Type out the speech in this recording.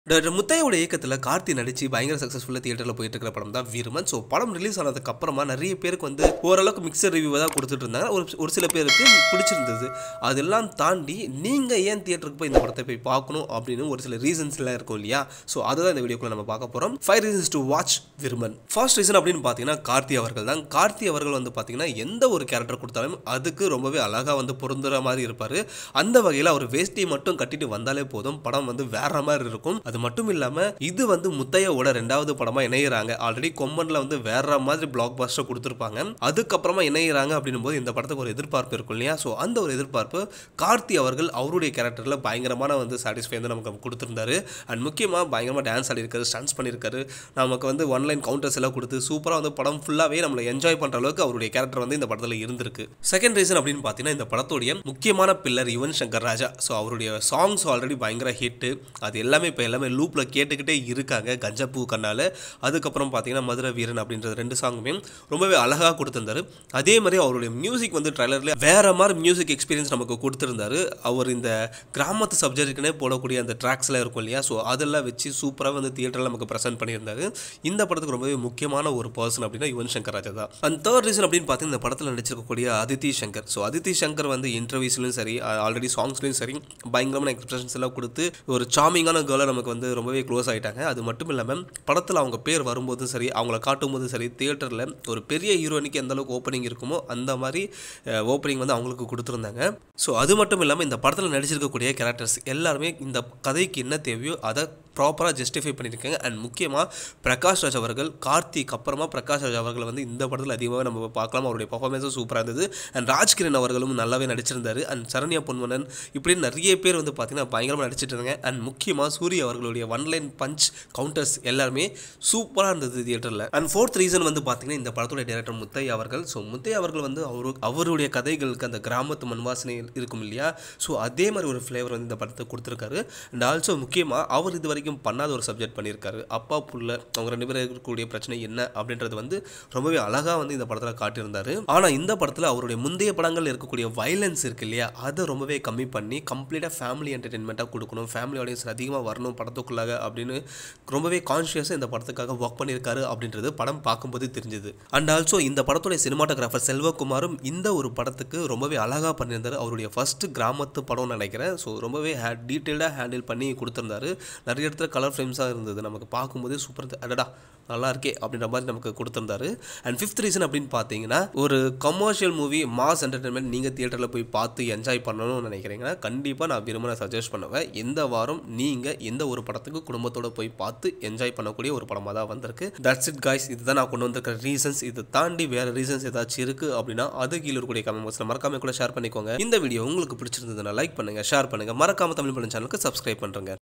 doctor முத்தையோட இயக்கத்தில் கார்த்தி நடிச்சு பயங்கர சக்ஸஸ்ஃபுல்லாக தியேட்டரில் போயிட்டு இருக்கிற படம் தான் வீரமன் ஸோ படம் ரிலீஸ் ஆனதுக்கு அப்புறமா நிறைய பேருக்கு வந்து ஓரளவுக்கு மிக்சர் ரிவ்யூ தான் கொடுத்துட்டு இருந்தாங்க ஒரு ஒரு சில பேருக்கு பிடிச்சிருந்தது அதெல்லாம் தாண்டி நீங்கள் ஏன் தியேட்டருக்கு போய் இந்த படத்தை போய் பார்க்கணும் அப்படின்னு ஒரு சில ரீசன்ஸ் எல்லாம் இருக்கும் இல்லையா ஸோ அதுதான் இந்த வீடியோக்குள்ள நம்ம பார்க்க போகிறோம் five reasons to watch Viruman first reason அப்படின்னு பார்த்தீங்கன்னா கார்த்தி அவர்கள் தான் கார்த்தி அவர்கள் வந்து பார்த்தீங்கன்னா எந்த ஒரு கேரக்டர் கொடுத்தாலும் அதுக்கு ரொம்பவே அழகாக வந்து பொருந்துற மாதிரி இருப்பார் அந்த வகையில் அவர் வேஷ்டி மட்டும் கட்டிட்டு வந்தாலே போதும் படம் வந்து வேற மாதிரி இருக்கும் அது மட்டும் இல்லாமல் இது வந்து முத்தையோட ரெண்டாவது படமாக இணையிறாங்க ஆல்ரெடி கொம்பனில் வந்து வேற மாதிரி பிளாக் பாஸ்டர் கொடுத்துருப்பாங்க அதுக்கப்புறமா இணையிறாங்க அப்படின்னும் போது இந்த படத்துக்கு ஒரு எதிர்பார்ப்பு இருக்கும் இல்லையா ஸோ அந்த ஒரு எதிர்பார்ப்பு கார்த்தி அவர்கள் அவருடைய கேரக்டரில் பயங்கரமான வந்து சாட்டிஸ்ஃபை வந்து நமக்கு கொடுத்துருந்தாரு அண்ட் முக்கியமாக பயங்கரமாக டான்ஸ் ஆடிருக்காரு ஸ்டன்ஸ் பண்ணியிருக்காரு நமக்கு வந்து ஒன்லைன் கவுண்டர்ஸ் எல்லாம் கொடுத்து சூப்பராக வந்து படம் ஃபுல்லாகவே நம்மளை என்ஜாய் பண்ணுற அளவுக்கு அவருடைய கேரக்டர் வந்து இந்த படத்தில் இருந்திருக்கு செகண்ட் ரீசன் அப்படின்னு பார்த்தீங்கன்னா இந்த படத்துடைய முக்கியமான பில்லர் யுவன் சங்கர் ராஜா ஸோ அவருடைய சாங்ஸ் ஆல்ரெடி பயங்கர ஹிட்டு அது எல்லாமே இப்போ எல்லாமே லூப்பில் கேட்டுக்கிட்டே இருக்காங்க கஞ்சப்பூ கண்ணால் அதுக்கப்புறம் பார்த்தீங்கன்னா மதுரை வீரன் அப்படின்ற ரெண்டு சாங்குமே ரொம்பவே அழகாக கொடுத்துருந்தாரு அதே மாதிரி அவருடைய மியூசிக் வந்து ட்ரைலரில் வேற மாதிரி மியூசிக் எக்ஸ்பீரியன்ஸ் நமக்கு கொடுத்துருந்தாரு அவர் இந்த கிராமத்து சப்ஜெக்ட்டுக்குனே போடக்கூடிய அந்த ட்ராக்ஸ்லாம் இருக்கும் இல்லையா ஸோ அதெல்லாம் வச்சு சூப்பராக வந்து தியேட்டரில் நமக்கு ப்ரெசென்ட் பண்ணியிருந்தாரு இந்த படத்துக்கு ரொம்பவே முக்கியமான ஒரு பர்சன் அப்படின்னா யுவன் சங்கர் ராஜா தான் அண்ட் தேர்ட் ரீசன் அப்படின்னு பார்த்தீங்கன்னா இந்த படத்தில் நடிச்சிருக்கக்கூடிய அதித்தி சங்கர் ஸோ அதித்தி சங்கர் வந்து இன்டர்வியூஸ்லையும் சரி ஆல்ரெடி சாங்ஸ்லையும் சரி பயங்கரமான எக்ஸ்பிரஷன்ஸ் எல்லாம் கொடுத்து ஒரு சாமிங்கான கேர்ளை நமக்கு வந்து ரொம்பவே க்ளோஸ் ஆகிட்டாங்க அது மட்டும் இல்லாமல் படத்தில் அவங்க பேர் வரும்போதும் சரி அவங்கள காட்டும் போதும் சரி தியேட்டரில் ஒரு பெரிய ஹீரோயினுக்கு எந்த அளவுக்கு ஓப்பனிங் இருக்குமோ அந்த மாதிரி ஓப்பனிங் வந்து அவங்களுக்கு கொடுத்துருந்தாங்க ஸோ அது மட்டும் இல்லாமல் இந்த படத்தில் நடிச்சிருக்கக்கூடிய கேரக்டர்ஸ் எல்லாருமே இந்த கதைக்கு என்ன தேவையோ அதை ப்ராப்பராக ஜஸ்டிஃபை பண்ணியிருக்காங்க அண்ட் முக்கியமாக பிரகாஷ் ராஜ் அவர்கள் கார்த்திக் அப்புறமா பிரகாஷ் ராஜ் அவர்கள் வந்து இந்த படத்தில் அதிகமாக நம்ம பார்க்கலாம் அவருடைய பர்ஃபார்மன்ஸும் சூப்பராக இருந்தது அண்ட் ராஜ்கிரண் அவர்களும் நல்லாவே நடிச்சிருந்தாரு அண்ட் சரண்யா பொன்வனன் இப்படி நிறைய பேர் வந்து பார்த்தீங்கன்னா பயங்கரமாக நடிச்சிட்டு இருந்தாங்க அண்ட் முக்கியமாக சூரிய அவர்களுடைய ஒன் லைன் பஞ்ச் கவுண்டர்ஸ் எல்லாருமே சூப்பராக இருந்தது தியேட்டரில் அண்ட் ஃபோர்த் ரீசன் வந்து பார்த்தீங்கன்னா இந்த படத்துடைய டேரக்டர் முத்தை அவர்கள் ஸோ முத்தை அவர்கள் வந்து அவரு அவருடைய கதைகளுக்கு அந்த கிராமத்து மண்வாசனை இருக்கும் இல்லையா ஸோ அதே மாதிரி ஒரு ஃப்ளேவர் வந்து இந்த படத்தை கொடுத்துருக்காரு அண்ட் ஆல்சோ முக்கியமாக அவர் இது வரைக்கும் பண்ணாத ஒரு சப்ஜெக்ட் பண்ணியிருக்காரு அப்பா புள்ள அவங்க ரெண்டு பேரும் இருக்கக்கூடிய பிரச்சனை என்ன அப்படின்றது வந்து ரொம்பவே அழகாக வந்து இந்த படத்தில் காட்டியிருந்தாரு ஆனால் இந்த படத்தில் அவருடைய முந்தைய படங்கள் இருக்கக்கூடிய வைலன்ஸ் இருக்கு இல்லையா அதை ரொம்பவே கம்மி பண்ணி கம்ப்ளீட்டாக ஃபேமிலி என்டர்டெயின்மெண்ட்டாக கொடுக்கணும் ஃபேமிலி ஆடியன்ஸ் அதிகமாக வரணும் படத்துக்குள்ளாக அப்படின்னு ரொம்பவே கான்ஷியஸாக இந்த படத்துக்காக ஒர்க் பண்ணியிருக்காரு அப்படின்றது படம் பார்க்கும்போது தெரிஞ்சுது அண்ட் ஆல்சோ இந்த படத்துடைய சினிமாட்டோகிராஃபர் செல்வகுமாரும் இந்த ஒரு படத்துக்கு ரொம்பவே அழகாக பண்ணியிருந்தாரு அவருடைய ஃபர்ஸ்ட் கிராமத்து படம்னு நினைக்கிறேன் ஸோ ரொம்பவே ஹே டீட்டெயில்டாக ஹேண்டில் பண்ணி கொடுத்துருந்தாரு நிறைய இடத்துல கலர் ஃப்ரேம்ஸாக இருந்தது நமக்கு பார்க்கும்போதே சூப்பர் அடடா நல்லா இருக்கே அப்படின்ற மாதிரி நமக்கு கொடுத்துருந்தாரு அண்ட் ஃபிஃப்த் ரீசன் அப்படின்னு பார்த்தீங்கன்னா ஒரு கமர்ஷியல் மூவி மாஸ் என்டர்டைன்மெண்ட் நீங்கள் தியேட்டரில் போய் பார்த்து என்ஜாய் பண்ணணும்னு நினைக்கிறீங்கன்னா கண்டிப்பாக நான் விரும்ப நான் சஜஸ்ட் பண்ணுவேன் எந்த வாரம் நீங்கள் எந்த ஒரு படத்துக்கு குடும்பத்தோட போய் பார்த்து என்ஜாய் பண்ணக்கூடிய ஒரு படமாக தான் வந்திருக்கு தட்ஸ் இட் காய்ஸ் இதுதான் நான் கொண்டு வந்திருக்கிற ரீசன்ஸ் இதை தாண்டி வேறு ரீசன்ஸ் ஏதாச்சும் இருக்குது அப்படின்னா அது கீழே இருக்கக்கூடிய கமெண்ட் பாக்ஸில் மறக்காம கூட ஷேர் பண்ணிக்கோங்க இந்த வீடியோ உங்களுக்கு பிடிச்சிருந்ததுன்னா லைக் பண்ணுங்கள் ஷேர் பண்ணுங்கள் மறக்காம தமிழ் பண்ண சேனலுக்கு சப்ஸ்கிரைப் பண்ணுறேங்க